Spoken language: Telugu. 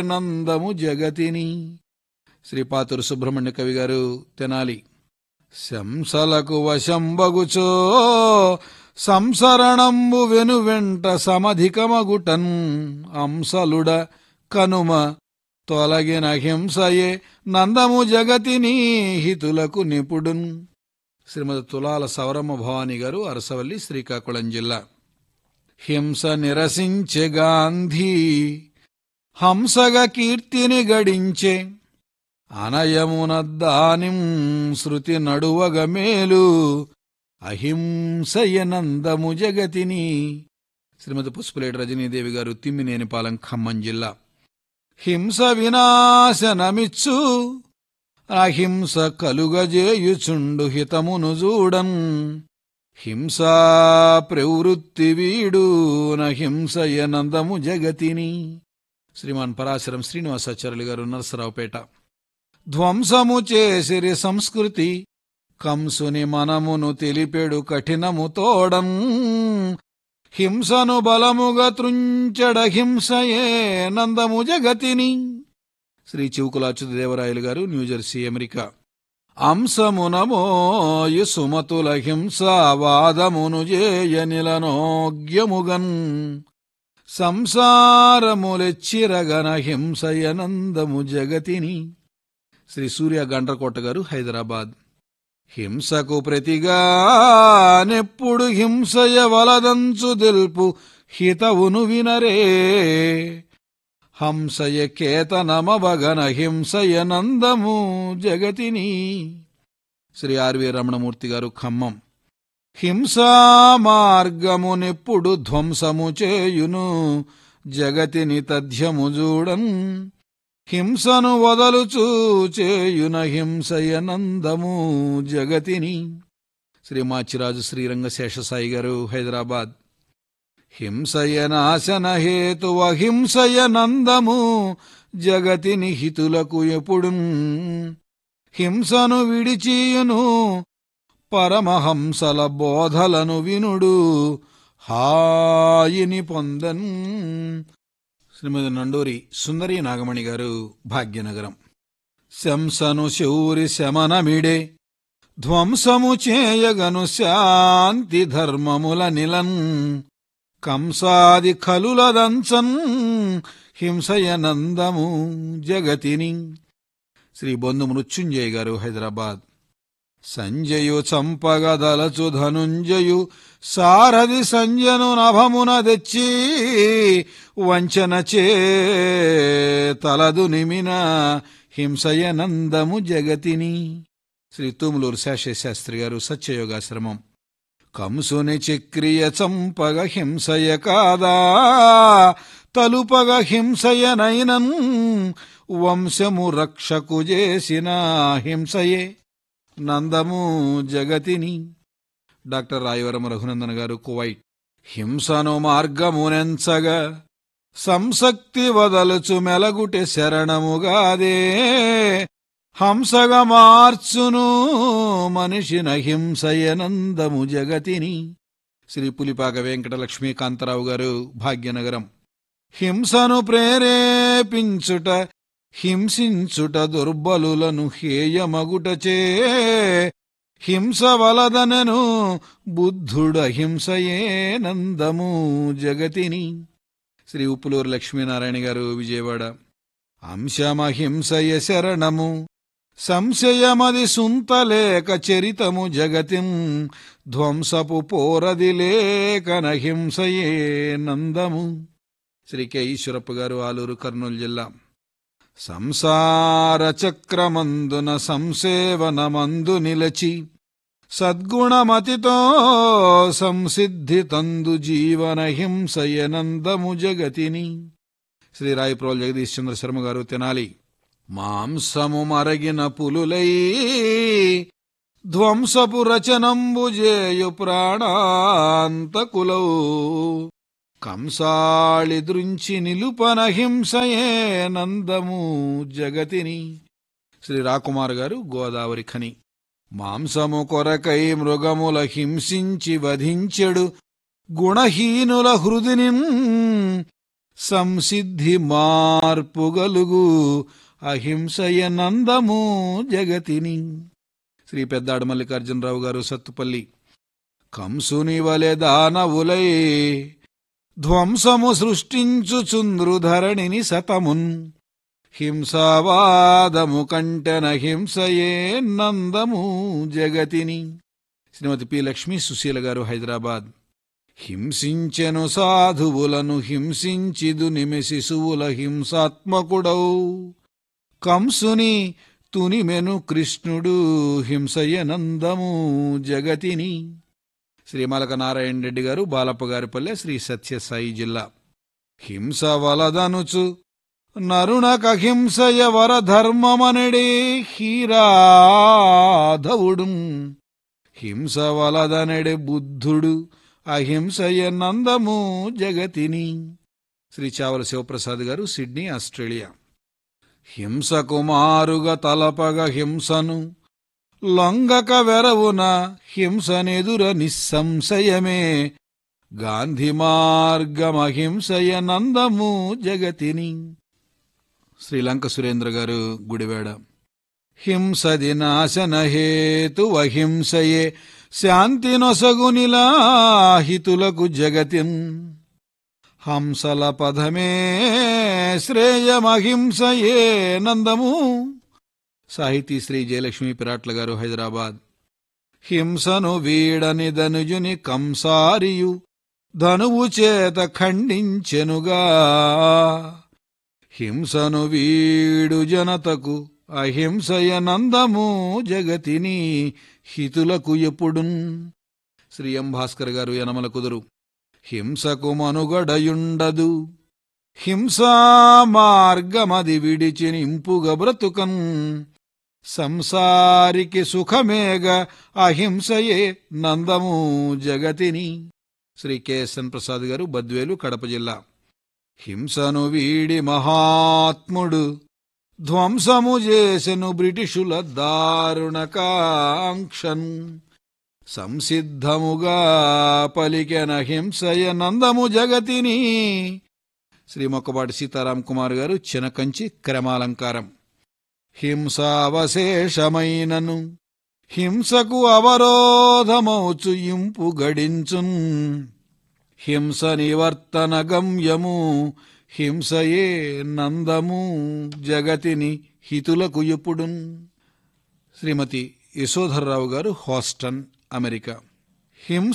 నందము జగతిని శ్రీపాతురు సుబ్రహ్మణ్య కవి గారు తెనాలి శంసలకు వశంబగుచో సంసరణంబు వెనువెంట సమధికమగుటన్ అంసలుడ కనుమ తొలగిన హింసయే నందము జగతిని హితులకు నిపుడున్ శ్రీమతి తులాల సౌరమ్మ భవాని గారు అరసవల్లి శ్రీకాకుళం జిల్లా హింస నిరసించే గాంధీ హంసగ కీర్తిని గడించే అనయమున దానిం శృతి నడువగ మేలు అహింసయనందము జగతిని శ్రీమతి పుష్పలేటి రజనీదేవి గారు తిమ్మినేనిపాలెం ఖమ్మం జిల్లా హింస వినాశనమిచ్చు అహింస కలుగజేయుచుండు హితమును చూడన్ హింసా ప్రవృత్తి వీడు నహింసయనందము జగతిని శ్రీమాన్ పరాశరం శ్రీనివాసాచార్యులు గారు నరసరావుపేట ధ్వంసము చేసిరి సంస్కృతి కంసుని మనమును తెలిపెడు కఠినము తోడం హింసను బలముగా త్రుంచడ హింసయే నందము జగతిని శ్రీ చివుకులాచుత దేవరాయలు గారు న్యూజెర్సీ అమెరికా అంశమునమోయు సుమతుల హింసావాదమును జేయనిలనోగ్యముగన్ సంసారములెచ్చిరగన హింసయనందము జగతిని శ్రీ సూర్య గండ్రకోట గారు హైదరాబాద్ హింసకు ప్రతిగా నెప్పుడు హింసయ వలదంచు దిల్పు హితవును వినరే హంసయ కేతనమవగన హింసయ నందము జగతిని శ్రీ ఆర్వి రమణమూర్తి గారు ఖమ్మం హింసా మార్గమునెప్పుడు ధ్వంసము చేయును జగతిని తథ్యము చూడన్ హింసను వదలుచూ చేయున హింసయ నందము జగతిని శ్రీ మాచిరాజు శ్రీరంగ శేషసాయి గారు హైదరాబాద్ హింసయ నాశన హేతు అహింసయ నందము జగతిని హితులకు ఎప్పుడు హింసను విడిచియును పరమహంసల బోధలను వినుడు హాయిని పొందన్ శ్రీమతి నండూరి సుందరి నాగమణి గారు భాగ్యనగరం శంసను శౌరి శమనమిడే ధ్వంసము చేయగను శాంతి ధర్మముల నిలన్ కంసాది ఖలులదంచన్ హింసయ నందము జగతిని శ్రీ బొందు మృత్యుంజయ్ గారు హైదరాబాద్ సంజయు చంపగదలచు ధనుంజయు సారథి సంజను నభమున తెచ్చి వంచన చే తలదు నిమిన హింసయ నందము జగతిని శ్రీ తూములూరు శాస్త్రి గారు సత్యయోగాశ్రమం కంసుని చక్రియ చంపగ హింసయ కాదా తలుపగ హింసయ నైనన్ వంశము రక్షకు చేసిన హింసయే నందము జగతిని డాక్టర్ రాయవరం రఘునందన్ గారు కువైట్ హింసను మార్గమునెంచగా సంసక్తి వదలుచు మెలగుటె శరణముగాదే హంసగా మార్చును మనిషిన హింసయనందము జగతిని శ్రీ పులిపాక వెంకట లక్ష్మీకాంతరావు గారు భాగ్యనగరం హింసను ప్రేరేపించుట హింసించుట దుర్బలులను హేయమగుటచే హింస వలదనను బుద్ధుడ హింసయే నందము జగతిని శ్రీ ఉప్పులూరు లక్ష్మీనారాయణ గారు విజయవాడ అంశమహింసయ శరణము సంశయమది సుంతలేక చరితము జగతిం ధ్వంసపు పోరది లేకన హింసయే నందము శ్రీ కె ఈశ్వరప్ప గారు ఆలూరు కర్నూలు జిల్లా సంసార చక్రమందున సంసేవనమందు నిలచి సద్గుణమతితో సంసిద్ధి తందు జీవన హింసయనందము జగతిని శ్రీ రాయప్రోల్ జగదీష్ చంద్ర శర్మ గారు తెనాలి మాంసము మరగిన పులులై ధ్వంసపు రచనంబు జేయు ప్రాణాంతకులౌ కంసాళి దృంచి నిలుపన హింసయే నందము జగతిని శ్రీ రాకుమార్ గారు గోదావరి ఖని మాంసము కొరకై మృగముల హింసించి వధించెడు గుణహీనుల హృదిని సంసిద్ధి మార్పు గలుగు అహింసయ నందము జగతిని శ్రీ పెద్దాడ మల్లికార్జునరావు గారు సత్తుపల్లి కంసుని వలె దానవులై ధ్వంసము సృష్టించుచుంద్రు ధరణిని సతమున్ హింసావాదము కంటెన హింసయే నందము జగతిని శ్రీమతి పి లక్ష్మీ సుశీల గారు హైదరాబాద్ హింసించెను సాధువులను హింసించిదు నిమె శిశువుల హింసాత్మకుడౌ కంసుని తునిమెను కృష్ణుడు హింసయనందము జగతిని శ్రీమలక నారాయణ రెడ్డి గారు బాలప్ప గారిపల్లె శ్రీ సత్యసాయి జిల్లా హింస వలదనుచు నరుణక హింసయ వరధర్మమనడే హీరాధవుడు హింస వలదనడే బుద్ధుడు అహింసయ నందము జగతిని శ్రీ చావల శివప్రసాద్ గారు సిడ్నీ ఆస్ట్రేలియా హింస కుమారుగా తలపగ హింసను లొంగక వెరవున హింసనెదుర నిస్సంశయమే గాంధీ మార్గమహింసయ నందము జగతిని శ్రీలంక సురేంద్ర గారు గుడివాడ హింసది నాశన హేతు అహింసయే శాంతి నొసగునిలా హితులకు జగతిన్ హంసల పదమే శ్రేయమహింసయే నందము సాహితీ శ్రీ జయలక్ష్మి పిరాట్ల గారు హైదరాబాద్ హింసను వీడని ధనుజుని కంసారియు ధనువు చేత ఖండించెనుగా హింసను వీడు జనతకు అహింసయ నందము జగతిని హితులకు ఎప్పుడున్ శ్రీ ఎం భాస్కర్ గారు యనమల కుదురు హింసకు మనుగడయుండదు హింసా మార్గమది విడిచి నింపుగ బ్రతుకన్ సంసారికి సుఖమేగ అహింసయే నందము జగతిని శ్రీ కెఎస్ఎన్ ప్రసాద్ గారు బద్వేలు కడప జిల్లా హింసను వీడి మహాత్ముడు ధ్వంసము చేసెను బ్రిటిషుల దారుణకాంక్షన్ సంసిద్ధముగా పలికెన హింసయ నందము జగతిని శ్రీ మొక్కపాటి సీతారాం కుమార్ గారు చినకంచి క్రమాలంకారం హింసావశేషమైనను హింసకు అవరోధమౌచు ఇంపు గడించున్ హింస నివర్తన గమ్యము హింసయే నందము జగతిని హితులకు ఎప్పుడున్ శ్రీమతి యశోధర్రావు గారు హాస్టన్ అమెరికా హింస